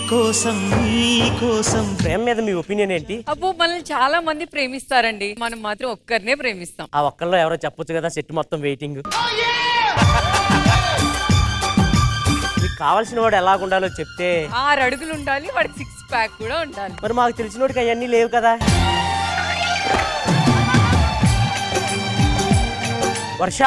కోసం నీ కోసం ప్రేమ మీద మీ ఒపీనియన్ ఏంటి అబ్బో మనల్ని చాలా మంది ప్రేమిస్తారండి మనం మాత్రం ఒక్కరినే ప్రేమిస్తాం ఆ ఒక్కళ్ళు ఎవరో చెప్పొచ్చు కదా సెట్ మొత్తం వెయిటింగ్ మీకు కావాల్సిన వాడు ఎలా ఉండాలో చెప్తే ఆరు అడుగులు ఉండాలి వాడికి సిక్స్ ప్యాక్ కూడా ఉండాలి మరి మాకు తెలిసిన వాడికి అవన్నీ లేవు కదా వర్ష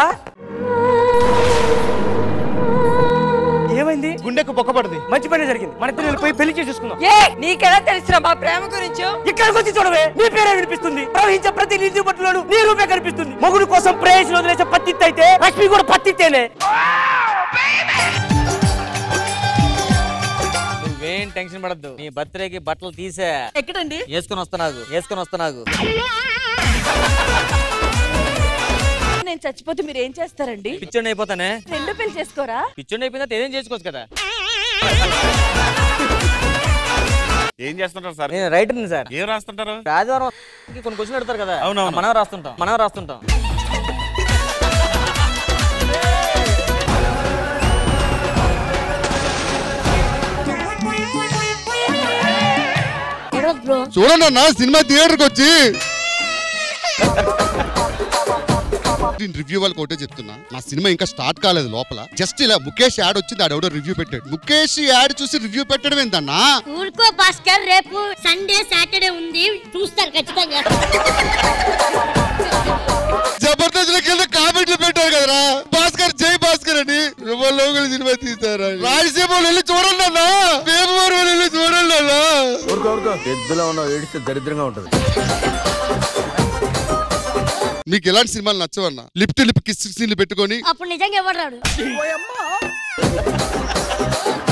ఏమైంది గుండెకు బొక్కపడింది మంచి పని జరిగింది మన ఇద్దరు వెళ్ళిపోయి పెళ్లి చేసేసుకుందాం ఏ నీకెలా తెలుసురా మా ప్రేమ గురించి ఇక్కడికి వచ్చి చూడవే నీ పేరే వినిపిస్తుంది ప్రవహించే ప్రతి నిధి పట్టులోను నీ రూపే కనిపిస్తుంది మొగుడు కోసం ప్రేయసి వదిలేసే పత్తిత్ అయితే లక్ష్మి కూడా పత్తిత్తేనే నువ్వేం టెన్షన్ పడద్దు నీ బర్త్డేకి బట్టలు తీసే ఎక్కడండి వేసుకొని వస్తున్నాగు వేసుకొని వస్తున్నాగు నేను చచ్చిపోతే మీరు ఏం చేస్తారండి పిచ్చోడి అయిపోతానే రెండు పెళ్లి చేసుకోరా పిచ్చోడి అయిపోయిందా ఏదేం చేసుకోవచ్చు కదా ఏం చేస్తుంటారు సార్ నేను రైటర్ని సార్ ఏం రాస్తుంటారు ఆదివారం కొన్ని క్వశ్చన్ అడతారు కదా అవునవును. మనం రాస్తుంటాం మనం రాస్తుంటాం చూడండి అన్న సినిమా థియేటర్కి వచ్చి నేను రివ్యూ వాళ్ళకి ఒకటే చెప్తున్నా నా సినిమా ఇంకా స్టార్ట్ కాలేదు లోపల జస్ట్ ఇలా ముఖేష్ యాడ్ వచ్చింది ఆడెవడో రివ్యూ పెట్టాడు ముఖేష్ యాడ్ చూసి రివ్యూ పెట్టడం ఏంటన్నా ఊరుకో భాస్కర్ రేపు సండే సాటర్డే ఉంది చూస్తారు ఖచ్చితంగా జబర్దస్త్ లో కింద కామెంట్లు పెట్టారు కదరా భాస్కర్ జై భాస్కర్ అని లోకల్ సినిమా తీసారా రాయలసీమ వాళ్ళు వెళ్ళి చూడండి అన్న భీమవరం వాళ్ళు వెళ్ళి చూడండి అన్న ఊరుకో ఊరుకో ఎద్దులో ఉన్న ఏడిస్తే దరిద్రంగా ఉంటుంది మీకు ఎలాంటి సినిమాలు నచ్చవన్నా లిప్ టు లిప్ కిస్ సీన్లు పెట్టుకొని అప్పుడు నిజంగా ఎవరు రాడు